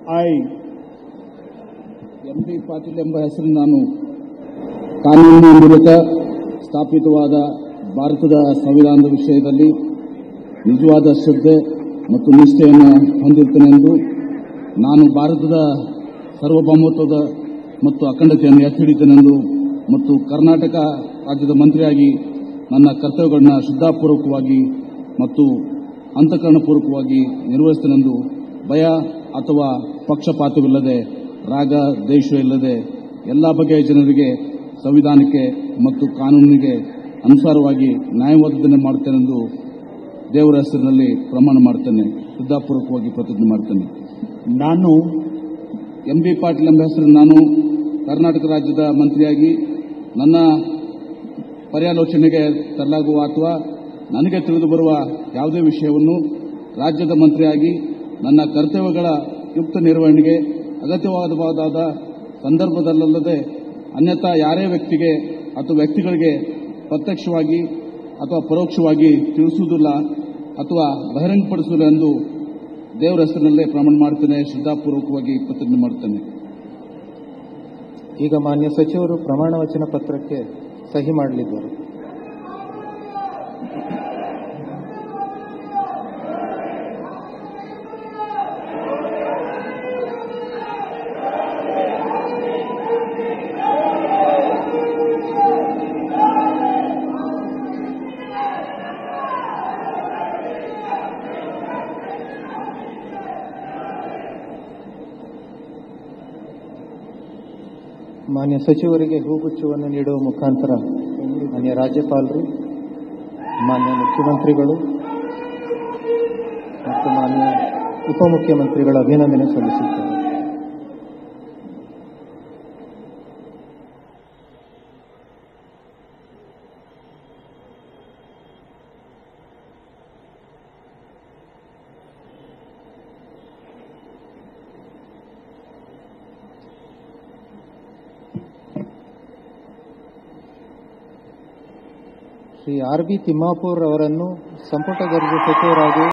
I, M D Patil ಎಂಬ ಹೆಸರು ನಾನು ಕಾನೂನಿನ ಮೂಲಕ ಸ್ಥಾಪಿತವಾದ ಭಾರತದ ಸಂವಿಧಾನದ ವಿಷಯದಲ್ಲಿ ನಿಜವಾದ ಶ್ರದ್ಧೆ ಮತ್ತು ನಿಷ್ಠೆಯನ್ನು ಹೊಂದಿರುತ್ತೇನೆಂದು ನಾನು ಭಾರತದ ಸಾರ್ವಭೌಮತ್ವದ ಮತ್ತು ಅಖಂಡತೆಯನ್ನು ಎತ್ತಿ ಹಿಡಿತೇನೆಂದು ಮತ್ತು ಕರ್ನಾಟಕ ರಾಜ್ಯದ ಮಂತ್ರಿಯಾಗಿ ನನ್ನ ಕರ್ತವ್ಯಗಳನ್ನ ಶ್ರದ್ಧಾಪೂರ್ವಕವಾಗಿ ಮತ್ತು ಅಂತಃಕರಣಪೂರ್ವಕವಾಗಿ ನಿರ್ವಹಿಸುತ್ತೇನೆಂದು ಭಯ ಅಥವಾ ಪಕ್ಷಪಾತವಿಲ್ಲದೆ ರಾಗ ದ್ವೇಷ ಇಲ್ಲದೆ ಎಲ್ಲ ಬಗೆಯ ಜನರಿಗೆ ಸಂವಿಧಾನಕ್ಕೆ ಮತ್ತು ಕಾನೂನಿಗೆ ಅನುಸಾರವಾಗಿ ನ್ಯಾಯ ಒದಗನೆ ಮಾಡುತ್ತೇನೆಂದು ದೇವರ ಹೆಸರಿನಲ್ಲಿ ಪ್ರಮಾಣ ಮಾಡ್ತೇನೆ ಶ್ರದ್ಧಾಪೂರ್ವಕವಾಗಿ ಪ್ರತಿಜ್ಞೆ ಮಾಡ್ತೇನೆ ನಾನು ಎಂ ಬಿ ಪಾಟೀಲ್ ಎಂಬ ಹೆಸರು ನಾನು ಕರ್ನಾಟಕ ರಾಜ್ಯದ ಮಂತ್ರಿಯಾಗಿ ನನ್ನ ಪರ್ಯಾಲೋಚನೆಗೆ ತರಲಾಗುವ ಅಥವಾ ನನಗೆ ತಿಳಿದು ಬರುವ ಯಾವುದೇ ವಿಷಯವನ್ನು ರಾಜ್ಯದ ಮಂತ್ರಿಯಾಗಿ ನನ್ನ ಕರ್ತವ್ಯಗಳ ಯುಕ್ತ ನಿರ್ವಹಣೆಗೆ ಅಗತ್ಯವಾದವಾದ ಸಂದರ್ಭದಲ್ಲದೆ ಅನ್ಯಥಾ ಯಾರೇ ವ್ಯಕ್ತಿಗೆ ಅಥವಾ ವ್ಯಕ್ತಿಗಳಿಗೆ ಪ್ರತ್ಯಕ್ಷವಾಗಿ ಅಥವಾ ಪರೋಕ್ಷವಾಗಿ ತಿಳಿಸುವುದಿಲ್ಲ ಅಥವಾ ಬಹಿರಂಗಪಡಿಸುವುದಿಲ್ಲ ಎಂದು ದೇವರ ಹೆಸರಿನಲ್ಲೇ ಪ್ರಮಾಣ ಮಾಡ್ತೇನೆ ಶ್ರದ್ಧಾಪೂರ್ವಕವಾಗಿ ಪ್ರತಿಜ್ಞೆ ಮಾಡ್ತೇನೆ ಈಗ ಮಾನ್ಯ ಸಚಿವರು ಪ್ರಮಾಣ ವಚನ ಪತ್ರಕ್ಕೆ ಸಹಿ ಮಾಡಲಿದ್ದಾರೆ ಮಾನ್ಯ ಸಚಿವರಿಗೆ ಹೂಗುಚ್ಛವನ್ನು ನೀಡುವ ಮುಖಾಂತರ ಮಾನ್ಯ ರಾಜ್ಯಪಾಲರು ಮಾನ್ಯ ಮುಖ್ಯಮಂತ್ರಿಗಳು ಮತ್ತು ಮಾನ್ಯ ಉಪಮುಖ್ಯಮಂತ್ರಿಗಳ ಅಭಿನಂದನೆ ಸಲ್ಲಿಸುತ್ತಾರೆ ಶ್ರೀ ಆರ್ ಬಿ ತಿಮ್ಮಾಪುರ್ ಅವರನ್ನು ಸಂಪುಟ ದರ್ಜೆ ಸಚಿವರಾಗಿ